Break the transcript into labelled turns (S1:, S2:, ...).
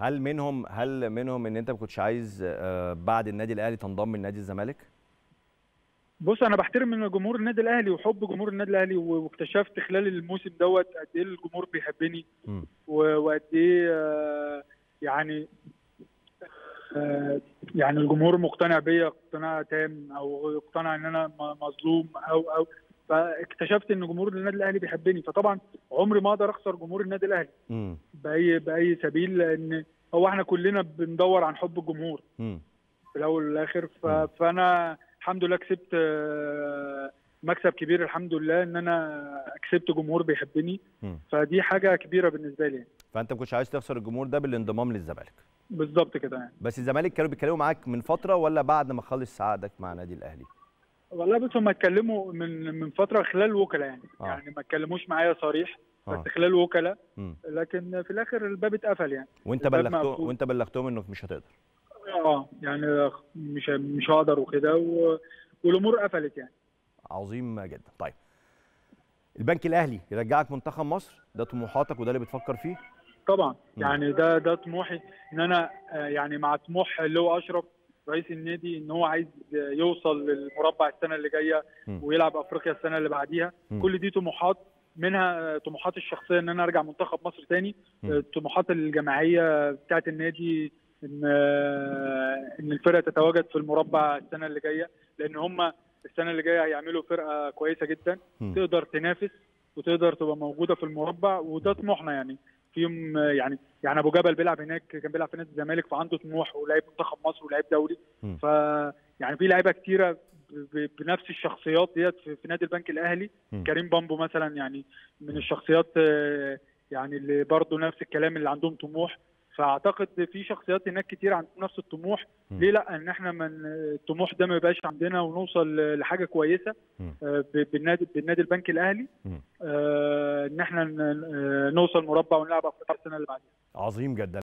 S1: هل منهم هل منهم ان انت ما كنتش عايز آه، بعد النادي الاهلي تنضم لنادي الزمالك
S2: بص انا بحترم من جمهور النادي الاهلي وحب جمهور النادي الاهلي و- واكتشفت خلال الموسم دوت قد ايه الجمهور بيحبني
S1: مم.
S2: و- وقد ايه آه، يعني آه، يعني الجمهور مقتنع بيا اقتناع تام او اقتنع ان انا م- مظلوم او او فاكتشفت ان جمهور النادي الاهلي بيحبني فطبعا عمري ما اقدر اخسر جمهور النادي الاهلي
S1: مم.
S2: باي باي سبيل لان هو احنا كلنا بندور عن حب الجمهور
S1: مم.
S2: في الاول والاخر ف...
S1: مم.
S2: فانا الحمد لله كسبت آه، مكسب كبير الحمد لله ان انا كسبت جمهور بيحبني
S1: مم.
S2: فدي حاجه كبيره بالنسبه لي
S1: فانت ما كنتش عايز تخسر الجمهور ده بالانضمام للزمالك
S2: بالظبط كده يعني
S1: بس الزمالك كانوا بيتكلموا معاك من فتره ولا بعد ما خلص عقدك مع نادي الاهلي
S2: والله بص هم اتكلموا من من فتره خلال الوكلاء يعني
S1: آه.
S2: يعني ما اتكلموش معايا صريح
S1: اه
S2: بس خلال الوكلاء
S1: مم.
S2: لكن في الاخر الباب اتقفل يعني
S1: وانت
S2: الباب
S1: بلغتهم
S2: مقفول.
S1: وانت بلغتهم انك مش هتقدر
S2: اه يعني مش مش هقدر وكده و... والامور قفلت يعني
S1: عظيم جدا طيب البنك الاهلي يرجعك منتخب مصر ده طموحاتك وده اللي بتفكر فيه
S2: طبعا
S1: مم.
S2: يعني ده ده طموحي ان انا آه، يعني مع طموح اللي هو اشرف رئيس النادي ان هو عايز يوصل للمربع السنه اللي جايه
S1: مم.
S2: ويلعب افريقيا السنه اللي بعديها
S1: مم.
S2: كل دي طموحات منها آه، طموحاتي الشخصيه ان انا ارجع منتخب مصر تاني
S1: مم.
S2: آه، الطموحات الجماعيه بتاعه النادي ان آه، ان الفرقه تتواجد في المربع السنه اللي جايه لان هم السنه اللي جايه هيعملوا فرقه كويسه جدا
S1: مم.
S2: تقدر تنافس وتقدر تبقى موجوده في المربع وده طموحنا يعني فيهم آه، يعني يعني ابو جبل بيلعب هناك كان بيلعب في نادي الزمالك فعنده طموح ولعيب منتخب مصر ولعيب دولي
S1: مم.
S2: ف يعني في لعيبه كتيره ب- ب- بنفس الشخصيات ديت في في نادي البنك الاهلي
S1: مم.
S2: كريم بامبو مثلا يعني من الشخصيات آه، يعني اللي برضه نفس الكلام اللي عندهم طموح فاعتقد في شخصيات هناك كتير عندهم نفس الطموح
S1: مم.
S2: ليه لا ان احنا من الطموح ده ما يبقاش عندنا ونوصل لحاجه كويسه
S1: مم.
S2: آه، ب- بالنادي بالنادي البنك الاهلي
S1: مم.
S2: آه، ان احنا ن- آه، نوصل مربع ونلعب افريقيا السنه اللي بعدها
S1: عظيم جدا